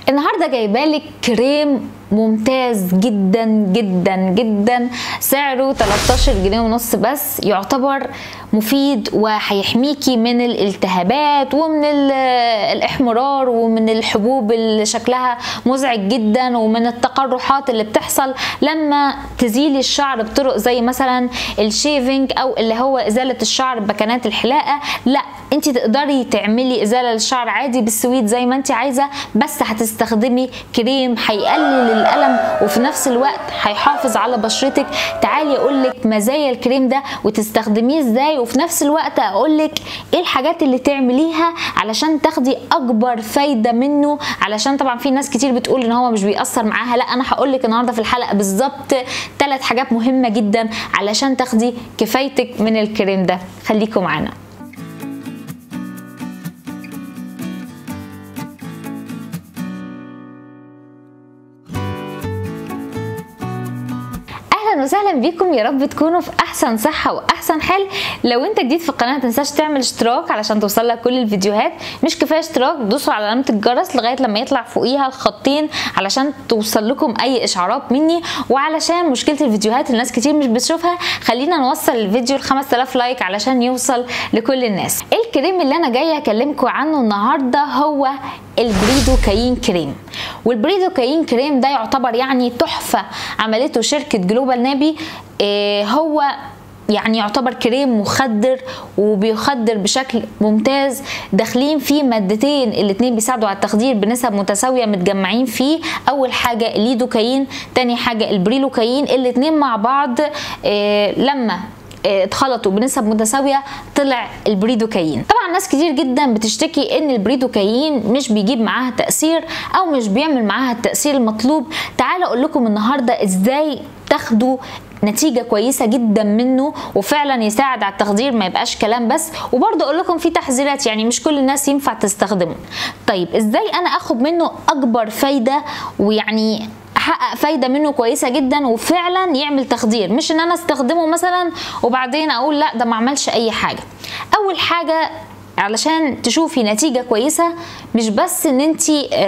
النهارده جايبالك كريم ممتاز جدا جدا جدا سعره 13 جنيه ونص بس يعتبر مفيد وهيحميكي من الالتهابات ومن ال- الاحمرار ومن الحبوب اللي شكلها مزعج جدا ومن التقرحات اللي بتحصل لما تزيلي الشعر بطرق زي مثلا الشيفنج او اللي هو ازاله الشعر بمكانات الحلاقه لا انت تقدري تعملي ازاله للشعر عادي بالسويد زي ما انت عايزه بس هتستخدمي كريم هيقلل الالم وفي نفس الوقت هيحافظ على بشرتك تعالي اقول لك مزايا الكريم ده وتستخدميه ازاي وفي نفس الوقت اقول لك ايه الحاجات اللي تعمليها علشان تاخدي اكبر فايده منه علشان طبعا في ناس كتير بتقول ان هو مش بيأثر معاها لا انا هقول لك النهارده في الحلقه بالظبط ثلاث حاجات مهمه جدا علشان تاخدي كفايتك من الكريم ده خليكم معانا اهلا وسهلا بيكم يا رب تكونوا في احسن صحه واحسن حال لو انت جديد في القناه ما تنساش تعمل اشتراك علشان توصل لك كل الفيديوهات مش كفايه اشتراك دوسوا على علامه الجرس لغايه لما يطلع فوقيها الخطين علشان توصل لكم اي اشعارات مني وعلشان مشكله الفيديوهات اللي ناس كتير مش بتشوفها خلينا نوصل الفيديو ل 5000 لايك علشان يوصل لكل الناس الكريم اللي انا جايه اكلمكم عنه النهارده هو البريدوكاين كريم والبريدوكاين كريم ده يعتبر يعني تحفه عملته شركه جلوبال نابي إيه هو يعني يعتبر كريم مخدر وبيخدر بشكل ممتاز داخلين فيه مادتين الاتنين بيساعدوا على التخدير بنسب متساويه متجمعين فيه اول حاجه الليدوكاين تاني حاجه البريلوكاين الاتنين مع بعض إيه لما اتخلطوا بنسب متساويه طلع البريدوكاين طبعا ناس كتير جدا بتشتكي ان البريدوكاين مش بيجيب معاها تاثير او مش بيعمل معاها التاثير المطلوب تعالوا اقول لكم النهارده ازاي تاخدوا نتيجه كويسه جدا منه وفعلا يساعد على التخدير ما يبقاش كلام بس وبرضه اقول لكم في تحذيرات يعني مش كل الناس ينفع تستخدمه طيب ازاي انا اخد منه اكبر فايده ويعني احقق فايده منه كويسه جدا وفعلا يعمل تخدير مش ان انا استخدمه مثلا وبعدين اقول لا ده ما عملش اي حاجه اول حاجه علشان تشوفي نتيجة كويسة مش بس ان انت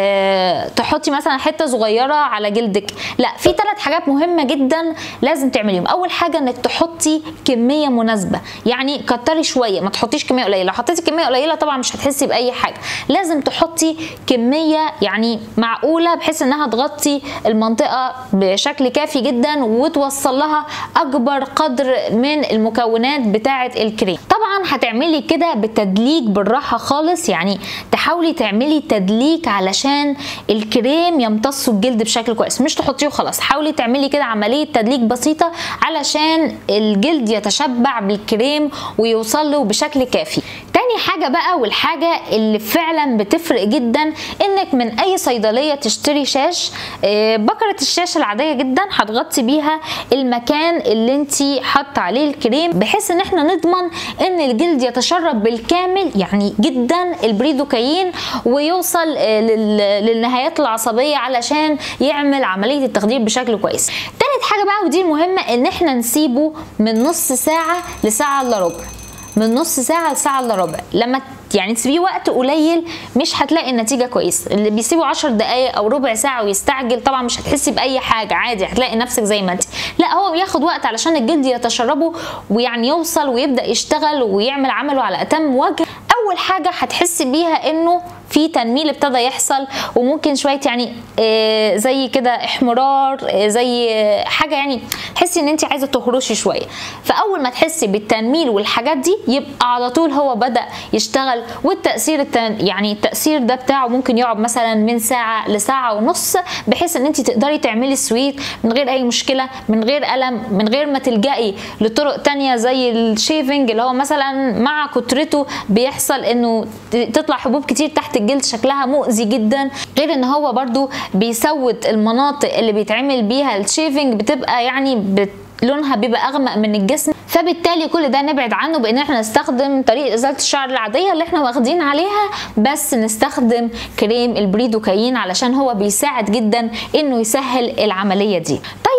اه تحطي مثلا حتة صغيرة على جلدك لا في ثلاث حاجات مهمة جدا لازم تعمليهم اول حاجة انك تحطي كمية مناسبة يعني كتري شوية ما تحطيش كمية قليلة لو حطيتي كمية قليلة طبعا مش هتحسي باي حاجة لازم تحطي كمية يعني معقولة بحيث انها تغطي المنطقة بشكل كافي جدا وتوصل لها اكبر قدر من المكونات بتاعة الكريم طبعا هتعملي كده بتدليك بالراحه خالص يعني تحاولي تعملي تدليك علشان الكريم يمتص الجلد بشكل كويس مش تحطيه وخلاص حاولي تعملي كده عمليه تدليك بسيطه علشان الجلد يتشبع بالكريم ويوصل له بشكل كافي تاني حاجه بقى والحاجه اللي فعلا بتفرق جدا انك من اي صيدليه تشتري شاش بكره الشاشه العاديه جدا هتغطي بيها المكان اللي انت حاطه عليه الكريم بحيث ان احنا نضمن ان الجلد يتشرب بالكامل يعني جدا البريدوكاين ويوصل للنهايات العصبيه علشان يعمل عمليه التخدير بشكل كويس تالت حاجه بقى ودي المهمه ان احنا نسيبه من نص ساعه لساعه الا ربع من نص ساعه لساعه الا ربع لما يعني تسيبيه وقت قليل مش هتلاقي النتيجه كويس اللي بيسيبه 10 دقائق او ربع ساعه ويستعجل طبعا مش هتحسي باي حاجه عادي هتلاقي نفسك زي ما انت لا هو بياخد وقت علشان الجلد يتشربه ويعني يوصل ويبدا يشتغل ويعمل عمله على اتم وجه اول حاجه هتحسي بيها انه في تنميل ابتدى يحصل وممكن شويه يعني آه زي كده احمرار آه زي آه حاجه يعني تحسي ان انت عايزه تهرشي شويه فاول ما تحسي بالتنميل والحاجات دي يبقى على طول هو بدا يشتغل والتاثير التن يعني التاثير ده بتاعه ممكن يقعد مثلا من ساعه لساعه ونص بحيث ان انت تقدري تعملي سويت من غير اي مشكله من غير الم من غير ما تلجئي لطرق تانية زي الشيفنج اللي هو مثلا مع كترته بيحصل انه تطلع حبوب كتير تحت الجلد شكلها مؤذي جدا غير ان هو برضو بيسود المناطق اللي بيتعمل بيها الشيفنج بتبقى يعني بت لونها بيبقى اغمق من الجسم فبالتالي كل ده نبعد عنه بان احنا نستخدم طريقه ازاله الشعر العاديه اللي احنا واخدين عليها بس نستخدم كريم البريدوكاين علشان هو بيساعد جدا انه يسهل العمليه دي طيب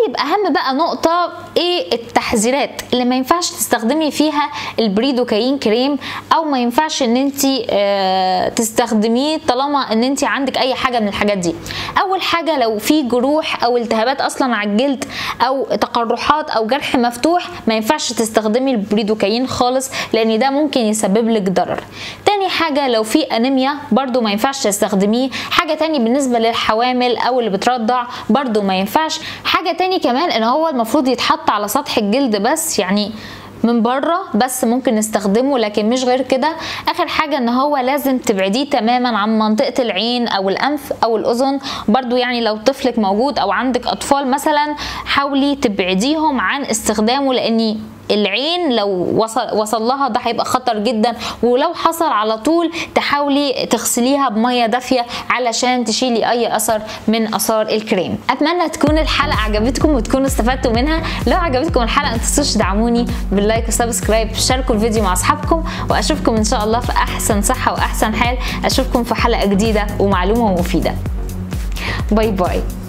طيب اهم بقى نقطه ايه التحذيرات اللي ما ينفعش تستخدمي فيها البريدوكاين كريم او ما ينفعش ان انت اه تستخدميه طالما ان انت عندك اي حاجه من الحاجات دي اول حاجه لو في جروح او التهابات اصلا على الجلد او تقرحات او جرح مفتوح ما ينفعش تستخدمي البريدوكاين خالص لان ده ممكن يسبب لك ضرر تاني حاجه لو في انيميا برضو ما ينفعش تستخدميه حاجه تاني بالنسبه للحوامل او اللي بترضع برضو ما ينفعش حاجه تاني كمان ان هو المفروض يتحط على سطح الجلد بس يعني من بره بس ممكن نستخدمه لكن مش غير كده اخر حاجه ان هو لازم تبعديه تماما عن منطقه العين او الانف او الاذن برضو يعني لو طفلك موجود او عندك اطفال مثلا حاولي تبعديهم عن استخدامه لاني العين لو وصل وصل لها ده هيبقى خطر جدا ولو حصل على طول تحاولي تغسليها بميه دافيه علشان تشيلي اي اثر من اثار الكريم اتمنى تكون الحلقه عجبتكم وتكونوا استفدتوا منها لو عجبتكم الحلقه ما تنسوش تدعموني باللايك وسبسكرايب شاركوا الفيديو مع اصحابكم واشوفكم ان شاء الله في احسن صحه واحسن حال اشوفكم في حلقه جديده ومعلومه ومفيده باي باي